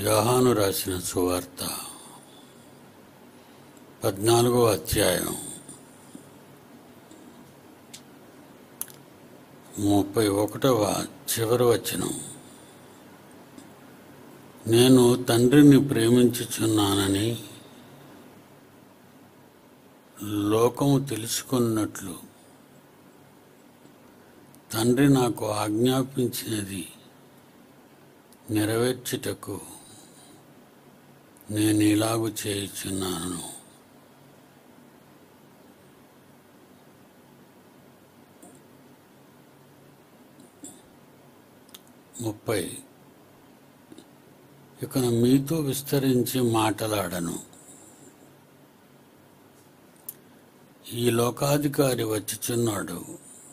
యోహాను రాసిన సువార్త పద్నాలుగో అధ్యాయం ముప్పై ఒకటవ చివరి వచనం నేను తండ్రిని ప్రేమించుచున్నానని లోకము తెలుసుకున్నట్లు తండ్రి నాకు ఆజ్ఞాపించినది నెరవేర్చుటకు నేను ఇలాగు చేయుచున్నాను ముప్పై ఇక మీతో విస్తరించి మాటలాడను ఈ లోకాధికారి వచ్చుచున్నాడు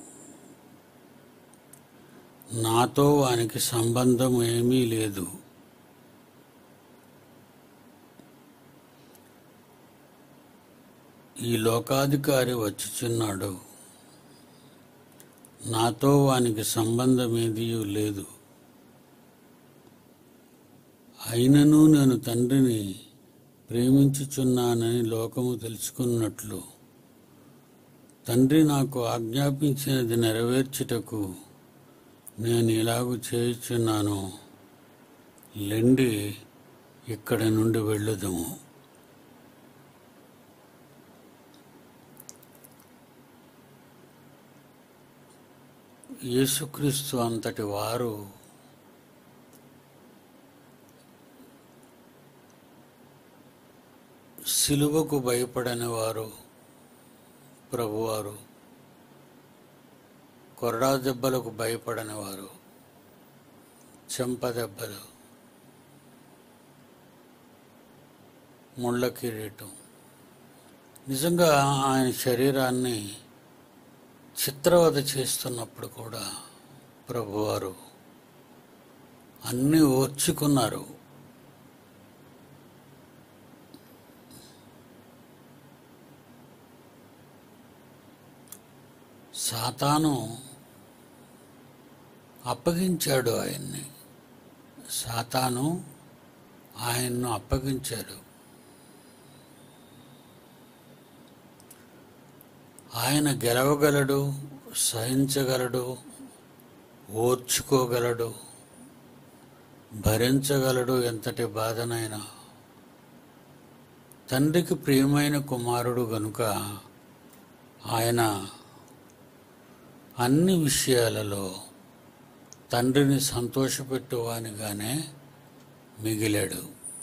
నాతో వానికి సంబంధం ఏమీ లేదు ఈ లోకాధికారి వచ్చుచున్నాడు నాతో వానికి సంబంధం ఏదీ లేదు అయినను నేను తండ్రిని ప్రేమించుచున్నానని లోకము తెలుసుకున్నట్లు తండ్రి నాకు ఆజ్ఞాపించినది నెరవేర్చుటకు నేను ఇలాగూ చేయుచున్నాను లెండి ఇక్కడి నుండి వెళ్ళుదము యేసుక్రీస్తు అంతటి వారు సిలువకు భయపడని వారు ప్రభువారు కొరడా దెబ్బలకు భయపడని వారు చెంప దెబ్బలు ముళ్ళ కిరీటం నిజంగా ఆయన శరీరాన్ని చిత్రవద చేస్తున్నప్పుడు కూడా ప్రభువారు అన్నీ ఓర్చుకున్నారు సాతాను అప్పగించాడు ఆయన్ని సాతాను ఆయన్ను అప్పగించాడు ఆయన గెలవగలడు సహించగలడు ఓర్చుకోగలడు భరించగలడు ఎంతటి బాధనైనా తండ్రికి ప్రియమైన కుమారుడు గనుక ఆయన అన్ని విషయాలలో తండ్రిని సంతోషపెట్టువానిగానే మిగిలాడు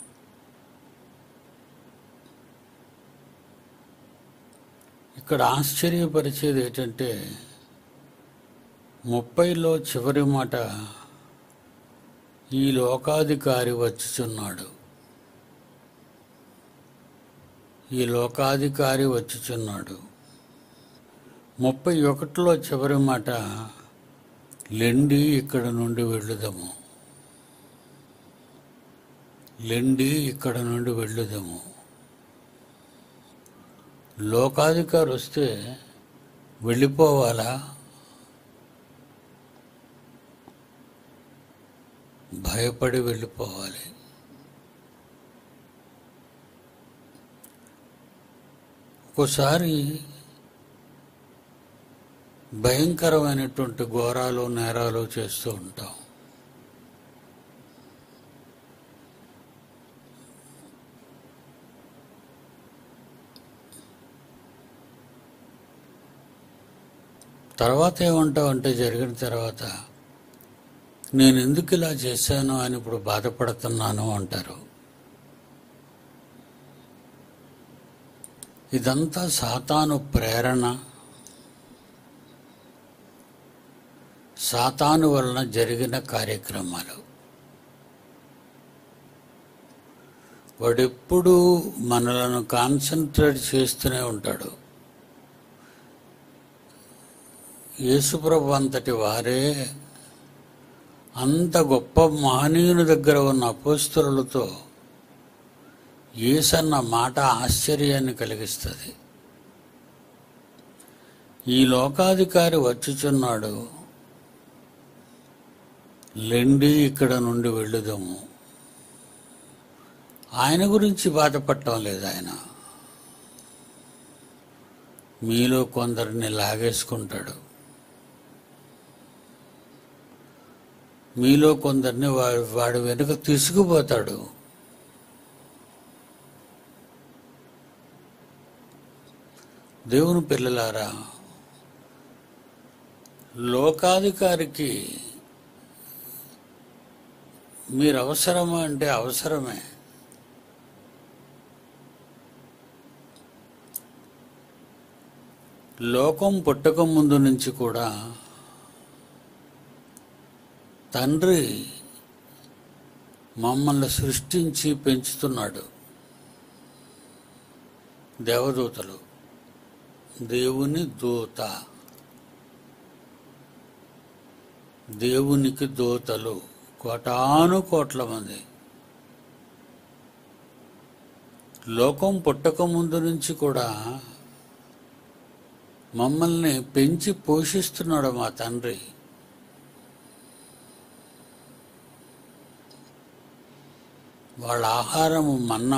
ఇక్కడ ఆశ్చర్యపరిచేది ఏంటంటే ముప్పైలో చివరి మాట ఈ లోకాధికారి వచ్చుచున్నాడు ఈ లోకాధికారి వచ్చుచున్నాడు ముప్పై ఒకటిలో చివరి మాట లెండి ఇక్కడ నుండి వెళ్ళుదాము లెండి ఇక్కడ నుండి వెళ్ళుదాము లోకాధికారి వస్తే వెళ్ళిపోవాలా భయపడి వెళ్ళిపోవాలి ఒక్కోసారి భయంకరమైనటువంటి ఘోరాలు నేరాలు చేస్తూ ఉంటాం తర్వాత ఏమంటావు అంటే జరిగిన తర్వాత నేను ఎందుకు ఇలా చేశాను అని ఇప్పుడు బాధపడుతున్నాను అంటారు ఇదంతా సాతాను ప్రేరణ సాతాను వలన జరిగిన కార్యక్రమాలు వాడెప్పుడూ మనలను కాన్సన్ట్రేట్ చేస్తూనే ఉంటాడు యేసుప్రభు అంతటి వారే అంత గొప్ప మహనీయుని దగ్గర ఉన్న అపోస్తులతో ఏసన్న మాట ఆశ్చర్యాన్ని కలిగిస్తుంది ఈ లోకాధికారి వచ్చుచున్నాడు లెండి ఇక్కడ నుండి వెళ్ళుదాము ఆయన గురించి బాధపడటం లేదు ఆయన మీలో కొందరిని లాగేసుకుంటాడు మీలో కొందరిని వాడు వాడు వెనుక తీసుకుపోతాడు దేవుని పిల్లలారా లోకాధికారికి మీరు అవసరమా అంటే అవసరమే లోకం పుట్టక ముందు నుంచి కూడా తండ్రి మమ్మల్ని సృష్టించి పెంచుతున్నాడు దేవదూతలు దేవుని దూత దేవునికి దూతలు కోటాను కోట్ల మంది లోకం పుట్టక ముందు నుంచి కూడా మమ్మల్ని పెంచి పోషిస్తున్నాడు మా తండ్రి వాళ్ళ ఆహారము మన్నా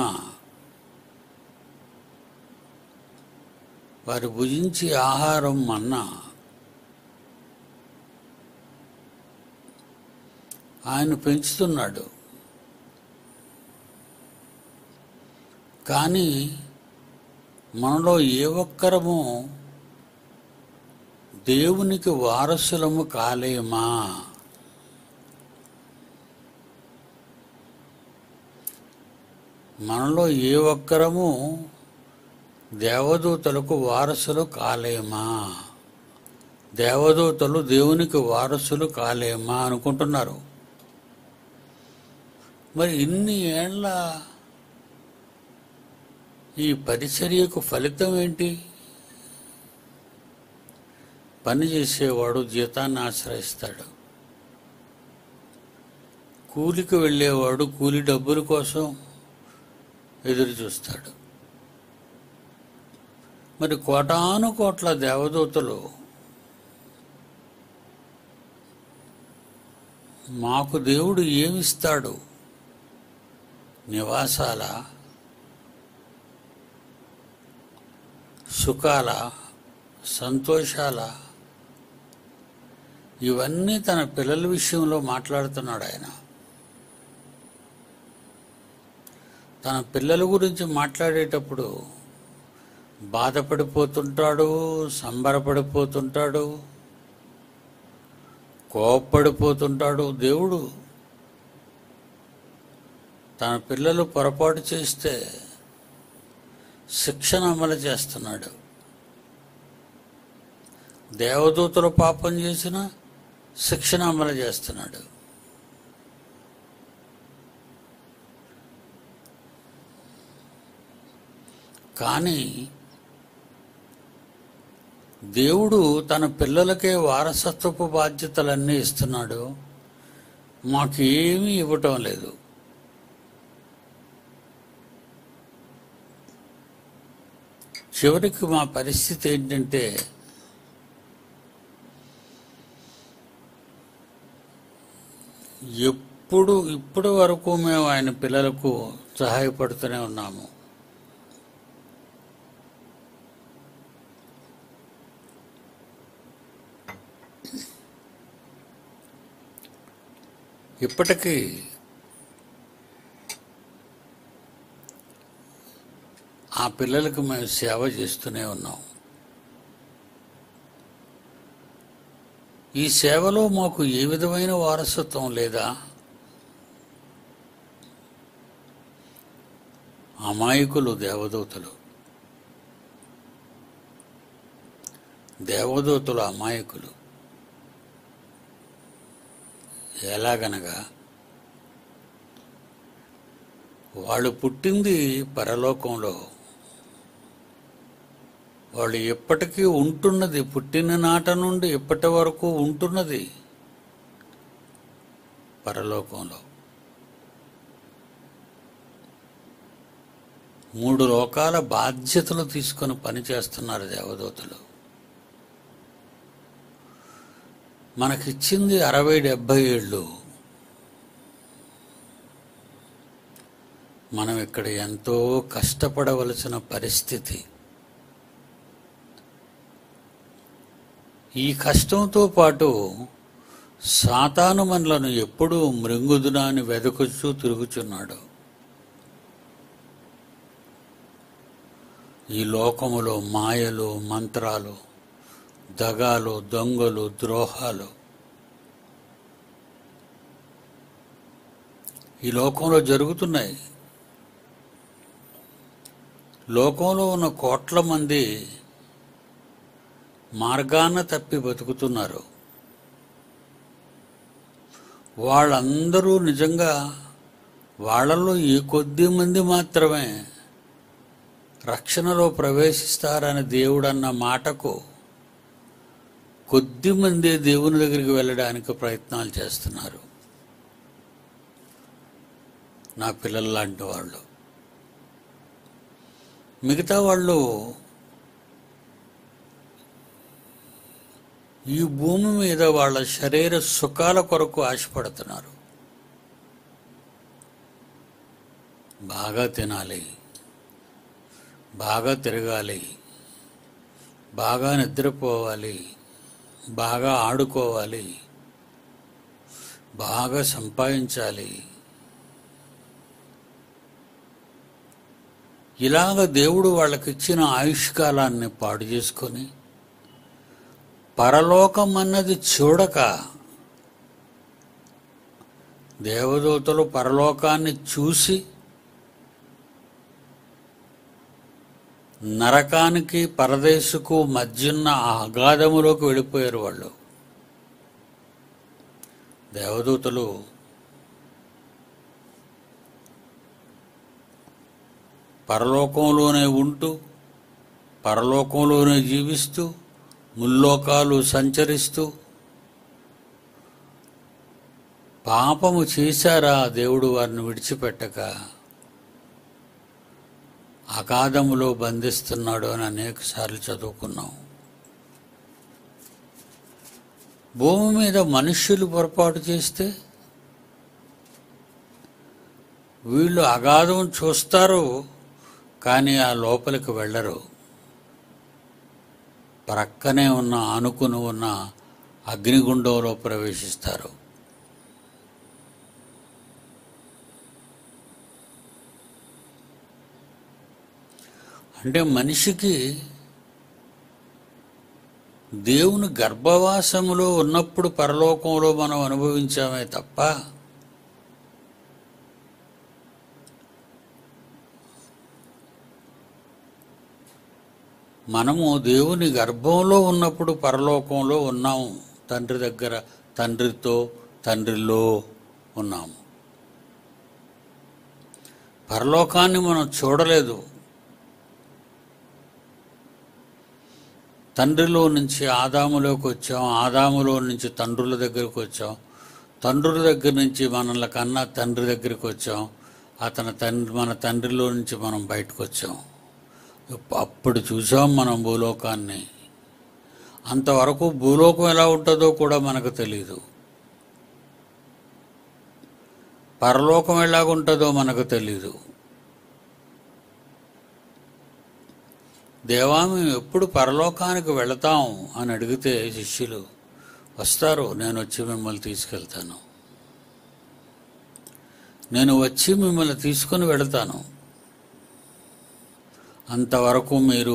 వారు భుజించి ఆహారం మన్నా ఆయన పెంచుతున్నాడు కానీ మనలో ఏ ఒక్కరము దేవునికి వారసులము కాలేమా మనలో ఏ ఒక్కరము దేవదూతలకు వారసులు కాలేమా దేవదూతలు దేవునికి వారసులు కాలేమా అనుకుంటున్నారు మరి ఇన్ని ఏళ్ల ఈ పరిచర్యకు ఫలితం ఏంటి పని చేసేవాడు జీతాన్ని ఆశ్రయిస్తాడు కూలికి వెళ్ళేవాడు కూలి డబ్బుల కోసం ఎదురు చూస్తాడు మరి కోటాను కోట్ల దేవదూతలు మాకు దేవుడు ఏమిస్తాడు నివాసాల సుఖాల సంతోషాల ఇవన్నీ తన పిల్లల విషయంలో మాట్లాడుతున్నాడు ఆయన తన పిల్లల గురించి మాట్లాడేటప్పుడు బాధపడిపోతుంటాడు సంబరపడిపోతుంటాడు కోప్పడిపోతుంటాడు దేవుడు తన పిల్లలు పొరపాటు చేస్తే శిక్షణ అమలు చేస్తున్నాడు దేవదూతలు పాపం చేసిన శిక్షణ అమలు చేస్తున్నాడు కానీ దేవుడు తన పిల్లలకే వారసత్వపు బాధ్యతలన్నీ ఇస్తున్నాడు మాకేమీ ఇవ్వటం లేదు చివరికి మా పరిస్థితి ఏంటంటే ఎప్పుడు ఇప్పటి వరకు మేము ఆయన పిల్లలకు సహాయపడుతూనే ఉన్నాము ఇప్పటికీ ఆ పిల్లలకు మేము సేవ చేస్తూనే ఉన్నాం ఈ సేవలో మాకు ఏ విధమైన వారసత్వం లేదా అమాయకులు దేవదూతలు దేవదూతలు అమాయకులు ఎలాగనగా వాళ్ళు పుట్టింది పరలోకంలో వాళ్ళు ఎప్పటికీ ఉంటున్నది పుట్టిన నాట నుండి ఇప్పటి వరకు ఉంటున్నది పరలోకంలో మూడు లోకాల బాధ్యతలు తీసుకొని పనిచేస్తున్నారు దేవదూతలు మనకిచ్చింది అరవై డెబ్భై ఏళ్ళు మనం ఇక్కడ ఎంతో కష్టపడవలసిన పరిస్థితి ఈ కష్టంతో పాటు సాతాను మనలను ఎప్పుడూ మృంగుదునా అని వెదకుచూ తిరుగుచున్నాడు ఈ లోకములో మాయలు మంత్రాలు దగాలు దొంగలు ద్రోహాలు ఈ లోకంలో జరుగుతున్నాయి లోకంలో ఉన్న కోట్ల మంది మార్గాన తప్పి బతుకుతున్నారు వాళ్ళందరూ నిజంగా వాళ్ళలో ఈ కొద్ది మంది మాత్రమే రక్షణలో ప్రవేశిస్తారని దేవుడన్న మాటకు కొద్ది మంది దేవుని దగ్గరికి వెళ్ళడానికి ప్రయత్నాలు చేస్తున్నారు నా పిల్లలు లాంటి వాళ్ళు మిగతా వాళ్ళు ఈ భూమి మీద వాళ్ళ శరీర సుఖాల కొరకు ఆశపడుతున్నారు బాగా తినాలి బాగా తిరగాలి బాగా నిద్రపోవాలి బాగా ఆడుకోవాలి బాగా సంపాదించాలి ఇలాగ దేవుడు వాళ్ళకిచ్చిన ఆయుష్కాలాన్ని పాడు చేసుకొని పరలోకం అన్నది చూడక దేవదూతలు పరలోకాన్ని చూసి నరకానికి పరదేశుకు మధ్యున్న ఆ అగాధములోకి వెళ్ళిపోయారు వాళ్ళు దేవదూతలు పరలోకంలోనే ఉంటూ పరలోకంలోనే జీవిస్తూ ముల్లోకాలు సంచరిస్తూ పాపము చేశారా దేవుడు వారిని విడిచిపెట్టక అగాధములో బంధిస్తున్నాడు అని అనేక సార్లు చదువుకున్నాం భూమి మీద మనుష్యులు పొరపాటు చేస్తే వీళ్ళు అగాధం చూస్తారు కానీ ఆ లోపలికి వెళ్ళరు ప్రక్కనే ఉన్న ఆనుకుని ఉన్న అగ్నిగుండంలో ప్రవేశిస్తారు అంటే మనిషికి దేవుని గర్భవాసములో ఉన్నప్పుడు పరలోకంలో మనం అనుభవించామే తప్ప మనము దేవుని గర్భంలో ఉన్నప్పుడు పరలోకంలో ఉన్నాము తండ్రి దగ్గర తండ్రితో తండ్రిలో ఉన్నాము పరలోకాన్ని మనం చూడలేదు తండ్రిలో నుంచి ఆదాములోకి వచ్చాం ఆదాములో నుంచి తండ్రుల దగ్గరికి వచ్చాం తండ్రుల దగ్గర నుంచి మనల్ని కన్నా తండ్రి దగ్గరికి వచ్చాం అతని తండ్రి మన తండ్రిలో నుంచి మనం బయటకు వచ్చాం అప్పుడు చూసాం మనం భూలోకాన్ని అంతవరకు భూలోకం ఎలా ఉంటుందో కూడా మనకు తెలియదు పరలోకం ఎలాగుంటుందో మనకు తెలీదు దేవా మేము ఎప్పుడు పరలోకానికి వెళతాం అని అడిగితే శిష్యులు వస్తారు నేను వచ్చి మిమ్మల్ని తీసుకెళ్తాను నేను వచ్చి మిమ్మల్ని తీసుకుని వెళతాను అంతవరకు మీరు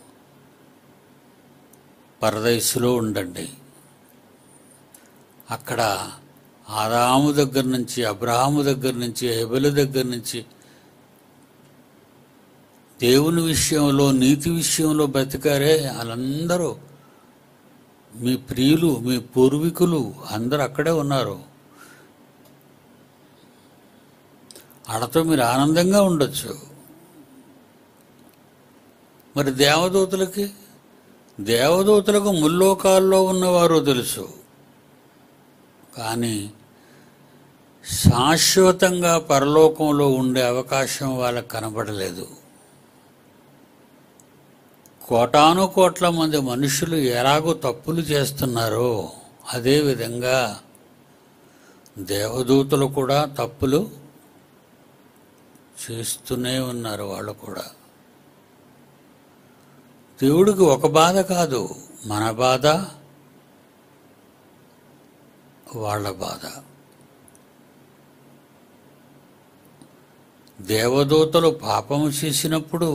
పరదైసులో ఉండండి అక్కడ ఆదాము దగ్గర నుంచి అబ్రహాము దగ్గర నుంచి హెబెల దగ్గర నుంచి దేవుని విషయంలో నీతి విషయంలో బ్రతికారే వాళ్ళందరూ మీ ప్రియులు మీ పూర్వీకులు అందరూ అక్కడే ఉన్నారు వాళ్ళతో మీరు ఆనందంగా ఉండొచ్చు మరి దేవదూతలకి దేవదూతలకు ముల్లోకాల్లో ఉన్నవారు తెలుసు కానీ శాశ్వతంగా పరలోకంలో ఉండే అవకాశం వాళ్ళకు కనబడలేదు కోటాను కోట్ల మంది మనుషులు ఎలాగో తప్పులు చేస్తున్నారో అదేవిధంగా దేవదూతలు కూడా తప్పులు చేస్తూనే ఉన్నారు వాళ్ళు కూడా దేవుడికి ఒక బాధ కాదు మన బాధ వాళ్ళ బాధ దేవదూతలు పాపము చేసినప్పుడు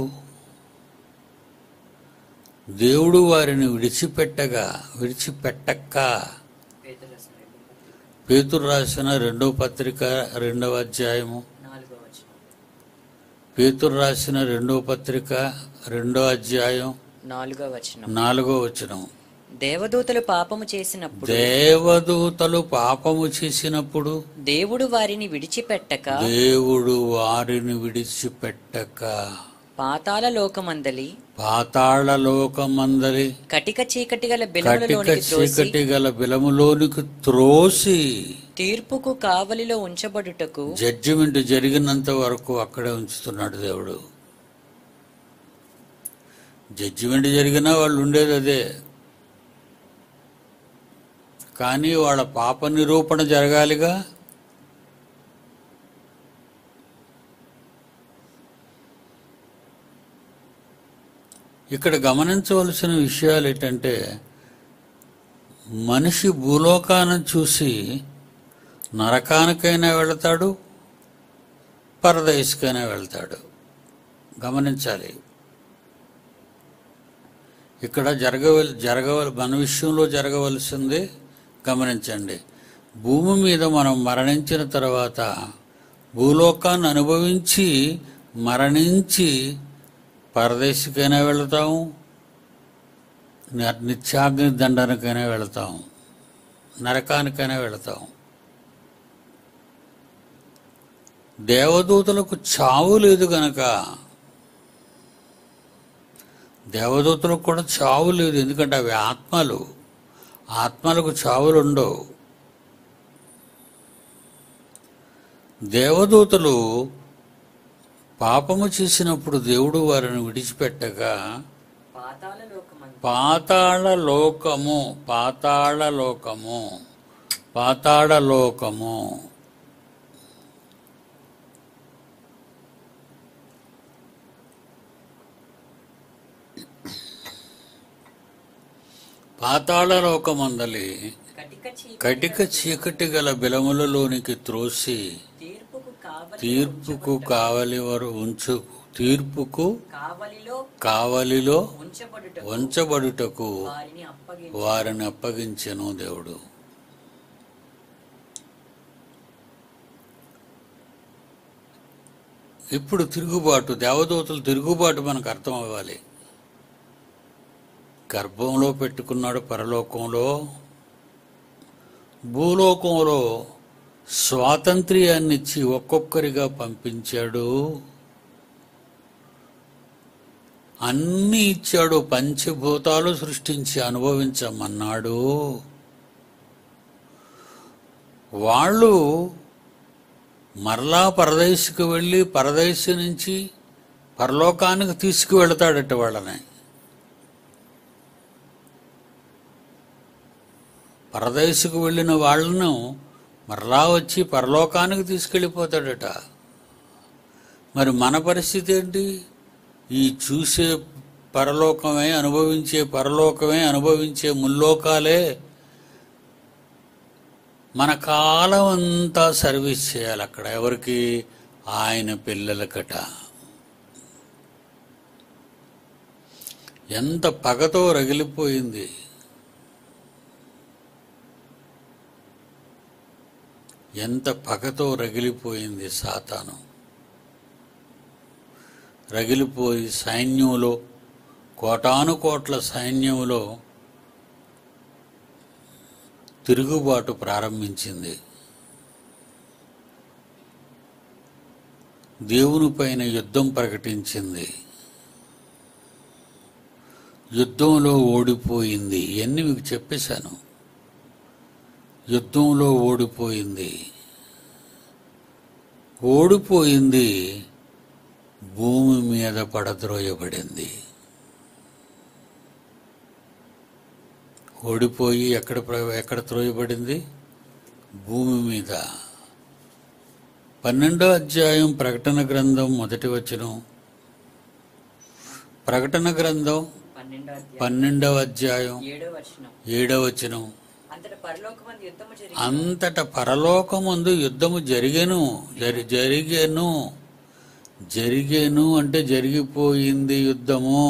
దేవుడు వారిని విడిచిపెట్టగా విడిచిపెట్టక్క పేతురు రాసిన రెండో పత్రిక, పేతురు రాసిన రెండో పత్రిక రెండవ అధ్యాయము నాలుగో వచనం పేతురు రాసిన రెండో పత్రిక రెండో అధ్యాయం నాలుగో వచనం నాలుగో వచనం దేవదూతలు పాపము చేసినప్పుడు దేవదూతలు పాపము చేసినప్పుడు దేవుడు వారిని విడిచిపెట్టక దేవుడు వారిని విడిచిపెట్టక పాతాళ లోకమందలి పాతాళ లోకమందరి కటిక చీకటి గల కటిక బిలములలోనికి త్రోసి చీకటి గల బిలములోనికి త్రోసి తీర్పుకు కావలిలో ఉంచబడుటకు జడ్జిమెంట్ జరిగినంత వరకు అక్కడే ఉంచుతున్నాడు దేవుడు జడ్జిమెంట్ జరిగినా వాళ్ళు ఉండేది అదే కానీ వాళ్ళ పాప నిరూపణ జరగాలిగా ఇక్కడ గమనించవలసిన విషయాలు ఏంటంటే మనిషి భూలోకాన్ని చూసి నరకానికైనా వెళతాడు పరదేశకైనా వెళ్తాడు గమనించాలి ఇక్కడ జరగవల్ జరగవల్ మన విషయంలో జరగవలసింది గమనించండి భూమి మీద మనం మరణించిన తర్వాత భూలోకాన్ని అనుభవించి మరణించి పరదేశికైనా వెళతాము ని- నిత్యాగ్ని దండనకైనా వెళతాం నరకానికైనా వెళతాం దేవదూతలకు చావు లేదు గనక దేవదూతలకు కూడా చావు లేదు ఎందుకంటే అవి ఆత్మలు ఆత్మలకు చావులు ఉండవు దేవదూతలు పాపము చేసినప్పుడు దేవుడు వారిని విడిచిపెట్టగా పాతాళ లోకమందు పాతాళ లోకము పాతాళ లోకము పాతాళ లోకము పాతాళ లోకమందలి కటిక చీకటి కటిక చీకటి గల బిలములలోనికి త్రోసి తీర్పుకు కావలి తీర్పుకు కావలి వారు ఉంచు తీర్పుకు కావలిలో కావలిలో ఉంచబడుటకు ఉంచబడుటకు వారిని అప్పగించి వారిని అప్పగించెను దేవుడు ఇప్పుడు తిరుగుబాటు దేవదూతలు తిరుగుబాటు మనకు అర్థం అవ్వాలి గర్భంలో పెట్టుకున్నాడు పరలోకంలో భూలోకంలో స్వాతంత్ర్యాన్ని ఇచ్చి ఒక్కొక్కరిగా పంపించాడు అన్నీ ఇచ్చాడు పంచభూతాలు సృష్టించి అనుభవించమన్నాడు వాళ్ళు మరలా పరదేశికి వెళ్ళి పరదేశి నుంచి పరలోకానికి తీసుకువెళతాడట వాళ్ళని పరదేశకు వెళ్ళిన వాళ్ళను మరలా వచ్చి పరలోకానికి తీసుకెళ్ళిపోతాడట మరి మన పరిస్థితి ఏంటి ఈ చూసే పరలోకమే అనుభవించే పరలోకమే అనుభవించే ముల్లోకాలే మన కాలం అంతా సర్వీస్ చేయాలి అక్కడ ఎవరికి ఆయన పిల్లలకట ఎంత పగతో రగిలిపోయింది ఎంత పగతో రగిలిపోయింది సాతాను రగిలిపోయి సైన్యంలో కోటాను కోట్ల సైన్యంలో తిరుగుబాటు ప్రారంభించింది దేవునిపైన యుద్ధం ప్రకటించింది యుద్ధంలో ఓడిపోయింది ఇవన్నీ మీకు చెప్పేశాను యుద్ధంలో ఓడిపోయింది ఓడిపోయింది భూమి మీద పడద్రోయబడింది ఓడిపోయి ఎక్కడ ప్ర- ఎక్కడ త్రోయబడింది భూమి మీద పన్నెండో అధ్యాయం ప్రకటన గ్రంథం మొదటి వచనం ప్రకటన గ్రంథం పన్నెండో అధ్యాయం పన్నెండవ అధ్యాయం ఏడో వచనం ఏడవ వచనం అంతట పరలోకమందు యుద్ధము జరిగి అంతట పరలోకమందు యుద్ధము జరిగెను జరి జరిగెను జరిగెను అంటే జరిగిపోయింది యుద్ధము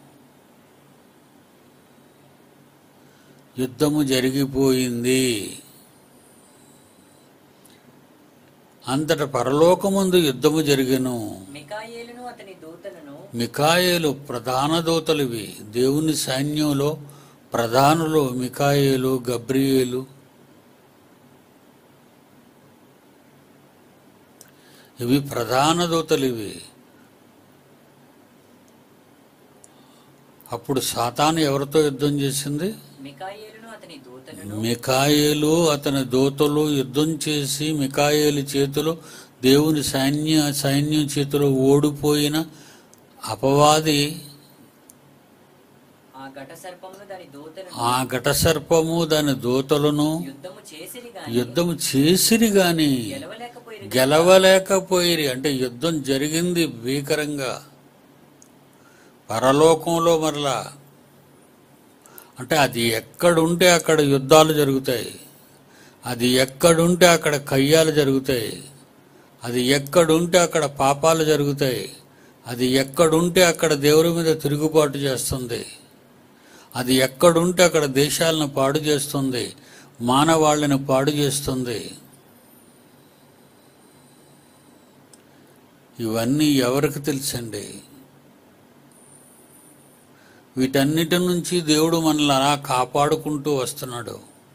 యుద్ధము జరిగిపోయింది అంతట పరలోకమందు యుద్ధము జరిగెను మికాయేలును అతని దూతలను మికాయేలు ప్రధాన దూతలివి దేవుని సైన్యంలో ప్రధానులు మికాయేలు గబ్రియేలు ఇవి ప్రధాన దూతలు ఇవి అప్పుడు సాతాను ఎవరితో యుద్ధం చేసింది మికాయేలును అతని దూతలను మికాయేలు అతని దూతలు యుద్ధం చేసి మికాయేలు చేతిలో దేవుని సైన్య సైన్యం చేతిలో ఓడిపోయిన అపవాది ఆ ఘట సర్పమును దాని దూతలను ఆ ఘటసర్పము దాని దూతలను యుద్ధము చేసిరి గాని యుద్ధం చేసిరి గాని గెలవలేకపోయిరి గెలవలేకపోయిరి అంటే యుద్ధం జరిగింది భీకరంగా పరలోకంలో మరలా అంటే అది ఎక్కడుంటే అక్కడ యుద్ధాలు జరుగుతాయి అది ఎక్కడుంటే అక్కడ కయ్యాలు జరుగుతాయి అది ఎక్కడుంటే అక్కడ పాపాలు జరుగుతాయి అది ఎక్కడుంటే అక్కడ దేవుడి మీద తిరుగుబాటు చేస్తుంది అది ఎక్కడుంటే అక్కడ దేశాలను పాడు చేస్తుంది మానవాళ్ళని పాడు చేస్తుంది ఇవన్నీ ఎవరికి తెలుసండి వీటన్నిటి నుంచి దేవుడు మనల్ని అలా కాపాడుకుంటూ వస్తున్నాడు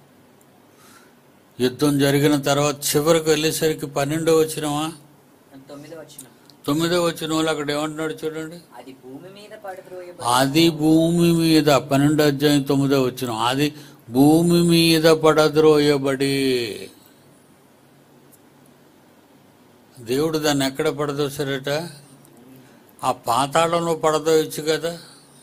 యుద్ధం జరిగిన తర్వాత చివరికి వెళ్ళేసరికి పన్నెండో వచ్చినవా తొమ్మిదో వచనం తొమ్మిదో వచ్చిన వాళ్ళు అక్కడ ఏమంటున్నాడు చూడండి అది భూమి మీద పడద్రోయబడి అది భూమి మీద పన్నెండో అధ్యాయం తొమ్మిదో వచ్చిన అది భూమి మీద పడద్రోయబడి దేవుడు దాన్ని ఎక్కడ పడదోసారట ఆ పాతాళంలో పడదోయచ్చు కదా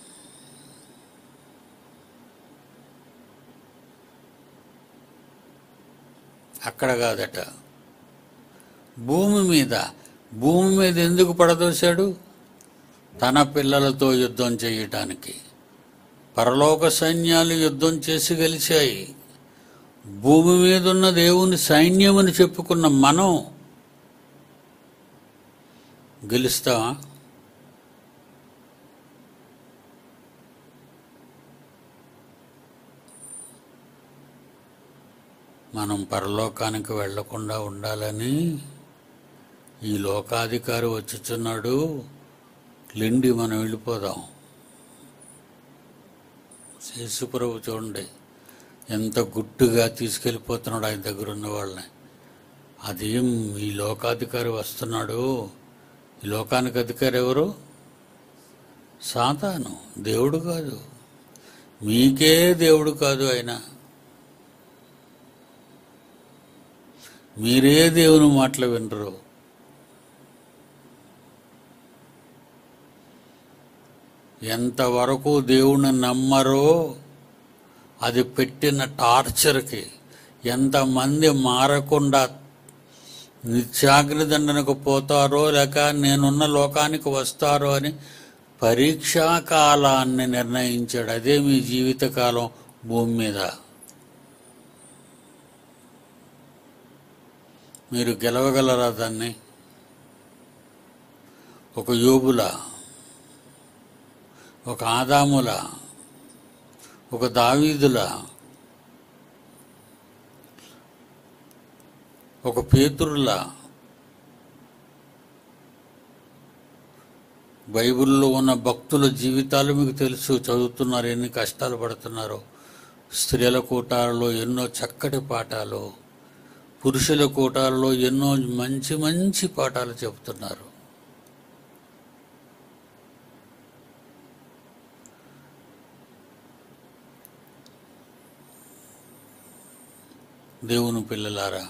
అక్కడ కాదట భూమి మీద భూమి మీద ఎందుకు పడదోశాడు తన పిల్లలతో యుద్ధం చేయటానికి పరలోక సైన్యాలు యుద్ధం చేసి గెలిచాయి భూమి మీద ఉన్న దేవుని సైన్యమని చెప్పుకున్న మనం గెలుస్తామా మనం పరలోకానికి వెళ్లకుండా ఉండాలని ఈ లోకాధికారి వచ్చుచున్నాడు లెండి మనం వెళ్ళిపోదాం శేషుప్రభు చూడండి ఎంత గుట్టుగా తీసుకెళ్ళిపోతున్నాడు ఆయన దగ్గర ఉన్న వాళ్ళని అదేం ఈ లోకాధికారి వస్తున్నాడు ఈ లోకానికి అధికారి ఎవరు సాతాను దేవుడు కాదు మీకే దేవుడు కాదు ఆయన మీరే దేవుని మాటలు వినరు ఎంతవరకు దేవుని నమ్మరో అది పెట్టిన టార్చర్కి ఎంతమంది మారకుండా నిత్యాగ్ని దండనకు పోతారో లేక నేనున్న లోకానికి వస్తారో అని పరీక్షా కాలాన్ని నిర్ణయించాడు అదే మీ జీవితకాలం భూమి మీద మీరు గెలవగలరా దాన్ని ఒక యోబుల ఒక ఆదాముల ఒక దావీదుల ఒక పేతురుల బైబిల్లో ఉన్న భక్తుల జీవితాలు మీకు తెలుసు చదువుతున్నారు ఎన్ని కష్టాలు పడుతున్నారో స్త్రీల కూటాలలో ఎన్నో చక్కటి పాఠాలు పురుషుల కూటాలలో ఎన్నో మంచి మంచి పాఠాలు చెబుతున్నారు దేవుని పిల్లలారా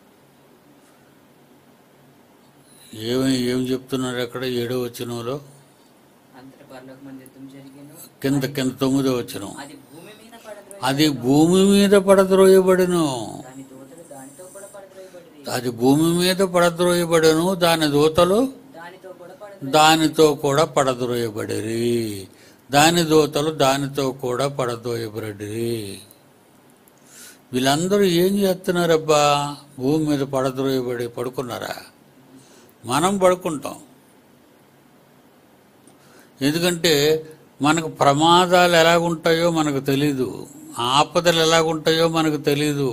ఏమి ఏం చెప్తున్నారు అక్కడ ఏడో వచనంలో అంతట పరలోకమందు యుద్ధం జరిగేను కింద కింద తొమ్మిదో వచనం అది భూమి మీద పడద్రోయ అది భూమి మీద పడద్రోయబడిను దాని దూతలు దానితో కూడా పడద్రోయబడి అది భూమి మీద పడద్రోయబడను దాని దూతలు దానితో కూడా పడద్రోయ దానితో కూడా పడద్రోయబడిరి దాని దూతలు దానితో కూడా పడద్రోయబడిరి వీళ్ళందరూ ఏం చేస్తున్నారబ్బా భూమి మీద పడద్రోయబడి పడుకున్నారా మనం పడుకుంటాం ఎందుకంటే మనకు ప్రమాదాలు ఎలాగుంటాయో మనకు తెలీదు ఆపదలు ఎలాగుంటాయో మనకు తెలీదు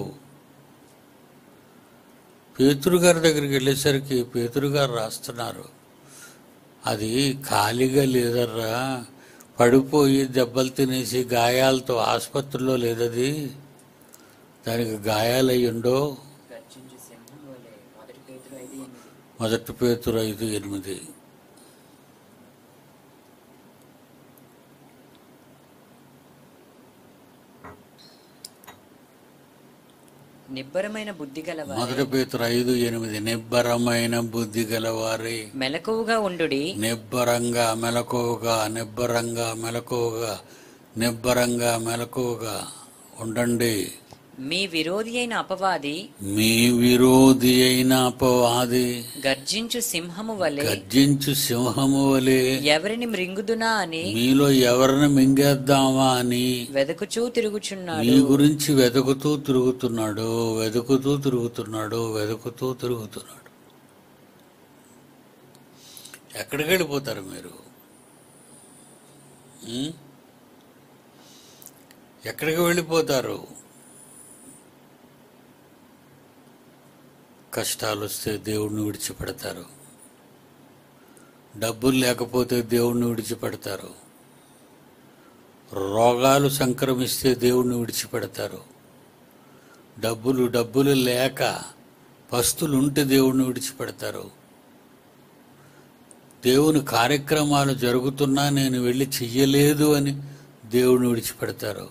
పేతురు గారి దగ్గరికి వెళ్ళేసరికి పేతురు గారు రాస్తున్నారు అది ఖాళీగా లేదర్రా పడిపోయి దెబ్బలు తినేసి గాయాలతో ఆసుపత్రిలో లేదది దానికి గాయాలయ్యుండో గర్జించు సింహం వలె మొదటి పేతురు ఐదు ఎనిమిది మొదటి పేతురు ఐదు ఎనిమిది నిబ్బరమైన బుద్ధి గలవారే మొదటి పేతురు ఐదు ఎనిమిది నిబ్బరమైన బుద్ధి గలవారి మెలకువగా ఉండుడి నిబ్బరంగా మెలకువగా నిబ్బరంగా మెలకువగా నిబ్బరంగా మెలకువగా ఉండండి మీ విరోధి అయిన అపవాది మీ విరోధి అయిన అపవాది గర్జించు సింహము వలె గర్జించు సింహము వలె ఎవరిని మృంగుదునా అని మీలో ఎవరిని మింగేద్దామా అని వెదకుచూ తిరుగుచున్నాడు మీ గురించి వెతుకుతూ తిరుగుతున్నాడు వెతుకుతూ తిరుగుతున్నాడు వెతుకుతూ తిరుగుతున్నాడు ఎక్కడికి వెళ్ళిపోతారు మీరు ఉం? ఎక్కడికి వెళ్ళిపోతారు కష్టాలు వస్తే దేవుడిని విడిచిపెడతారు డబ్బులు లేకపోతే దేవుడిని విడిచిపెడతారు రోగాలు సంక్రమిస్తే దేవుణ్ణి విడిచిపెడతారు డబ్బులు డబ్బులు లేక పస్తులు ఉంటే దేవుణ్ణి విడిచిపెడతారు దేవుని కార్యక్రమాలు జరుగుతున్నా నేను వెళ్ళి చెయ్యలేదు అని దేవుణ్ణి విడిచిపెడతారు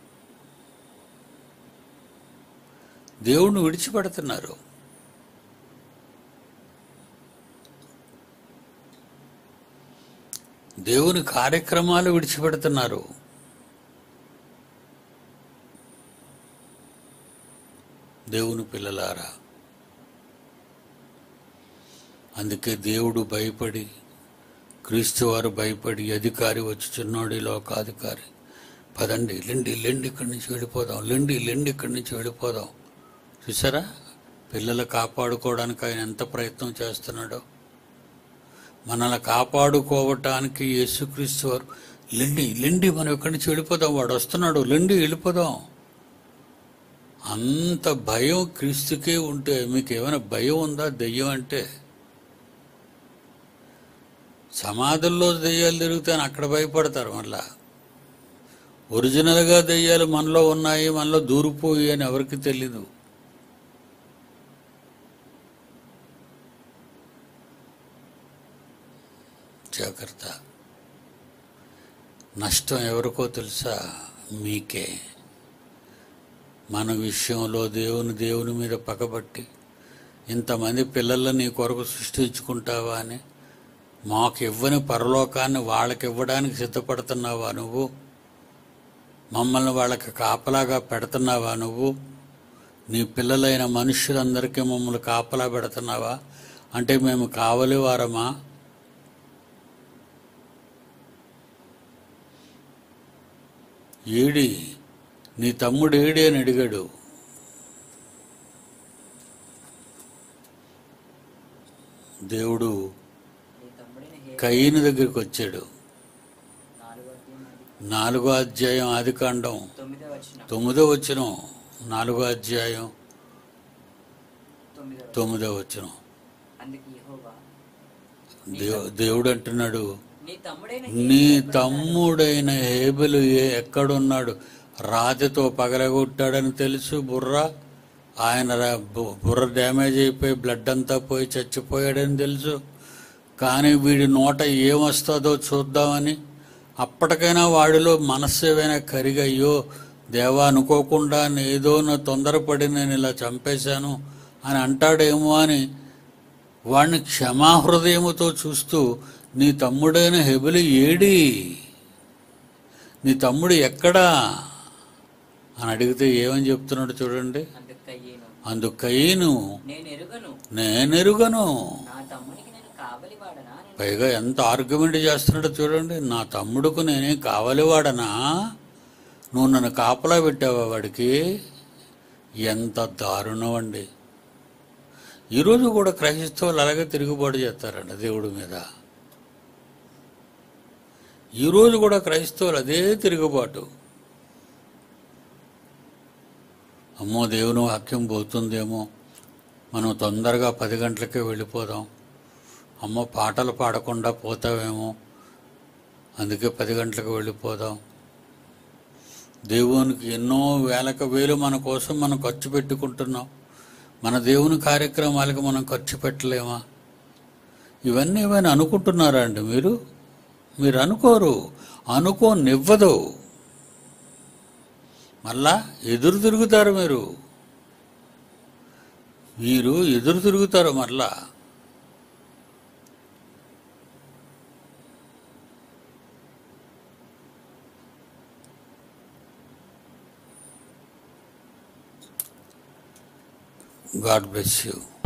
దేవుణ్ణి విడిచిపెడుతున్నారు దేవుని కార్యక్రమాలు విడిచిపెడుతున్నారు దేవుని పిల్లలారా అందుకే దేవుడు భయపడి క్రీస్తు వారు భయపడి అధికారి వచ్చుచున్నాడు ఈ లోకాధికారి పదండి లెండి లెండి ఇక్కడి నుంచి వెళ్ళిపోదాం లెండి లెండి ఇక్కడి నుంచి వెళ్ళిపోదాం చూసారా పిల్లలు కాపాడుకోవడానికి ఆయన ఎంత ప్రయత్నం చేస్తున్నాడో మనల్ని కాపాడుకోవటానికి యేసుక్రీస్తు వారు లెండి లెండి మనం ఇక్కడి నుంచి వెళ్ళిపోదాం వాడు వస్తున్నాడు లెండి వెళ్ళిపోదాం అంత భయం క్రీస్తుకే ఉంటే మీకు ఏమైనా భయం ఉందా దెయ్యం అంటే సమాధుల్లో దెయ్యాలు తిరుగుతాను అక్కడ భయపడతారు మళ్ళా ఒరిజినల్గా దెయ్యాలు మనలో ఉన్నాయి మనలో దూరిపోయి అని ఎవరికి తెలీదు జాగ్రత్త నష్టం ఎవరికో తెలుసా మీకే మన విషయంలో దేవుని దేవుని మీద పగబట్టి ఇంతమంది పిల్లల్ని నీ కొరకు సృష్టించుకుంటావా అని మాకు ఇవ్వని పరలోకాన్ని వాళ్ళకి ఇవ్వడానికి సిద్ధపడుతున్నావా నువ్వు మమ్మల్ని వాళ్ళకి కాపలాగా పెడుతున్నావా నువ్వు నీ పిల్లలైన మనుషులందరికీ మమ్మల్ని కాపలా పెడుతున్నావా అంటే మేము కావలి వారమా ఏడి నీ తమ్ముడు ఏడి అని అడిగాడు దేవుడు నీ తమ్ముడైన హే కయ్యని దగ్గరికి వచ్చాడు నాలుగో అధ్యాయం అది నాలుగో అధ్యాయం ఆదికాండం తొమ్మిదో వచ్చిన తొమ్మిదో వచ్చిన నాలుగో అధ్యాయం తొమ్మిదో తొమ్మిదో వచ్చిన అందుకు యెహోవా దేవు దేవుడు అంటున్నాడు నీ తమ్ముడైన నీ తమ్ముడైన హేబెలు ఏ- ఎక్కడున్నాడు రాతితో పగలగొట్టాడని తెలుసు బుర్ర ఆయన రా- బు- బుర్ర డ్యామేజ్ అయిపోయి బ్లడ్ అంతా పోయి చచ్చిపోయాడని తెలుసు కానీ వీడి నోట ఏమొస్తుందో చూద్దామని అప్పటికైనా వాడిలో మనస్సు ఏమైనా కరిగి అయ్యో దేవా అనుకోకుండా ఏదో నా తొందరపడి నేను ఇలా చంపేశాను అని అంటాడేమో అని వాడిని క్షమాహృదయముతో చూస్తూ నీ తమ్ముడైన హెబిలి ఏడి నీ తమ్ముడు ఎక్కడా అని అడిగితే ఏమని చెప్తున్నాడు చూడండి అందుకు కయ్యేను అందుకు కయ్యను నేను ఎరుగను నేనెరుగను నా తమ్మునికి నేను కావలి వాడనా అని పైగా ఎంత ఆర్గ్యుమెంట్ చేస్తున్నాడో చూడండి నా తమ్ముడుకు నేనే కావలివాడనా నువ్వు నన్ను కాపలా పెట్టావా వాడికి ఎంత దారుణం అండి ఈరోజు కూడా క్రైస్తవులు అలాగే తిరుగుబాటు చేస్తారండి దేవుడి మీద ఈరోజు కూడా క్రైస్తవులు అదే తిరుగుబాటు అమ్మో దేవుని వాక్యం పోతుందేమో మనం తొందరగా పది గంటలకే వెళ్ళిపోదాం అమ్మో పాటలు పాడకుండా పోతావేమో అందుకే పది గంటలకు వెళ్ళిపోదాం దేవునికి ఎన్నో వేలకు వేలు మన కోసం మనం ఖర్చు పెట్టుకుంటున్నాం మన దేవుని కార్యక్రమాలకు మనం ఖర్చు పెట్టలేమా ఇవన్నీ ఏమైనా అనుకుంటున్నారా అండి మీరు మీరు అనుకోరు అనుకోనివ్వదు మళ్ళా ఎదురు తిరుగుతారు మీరు మీరు ఎదురు తిరుగుతారు మళ్ళా God bless you.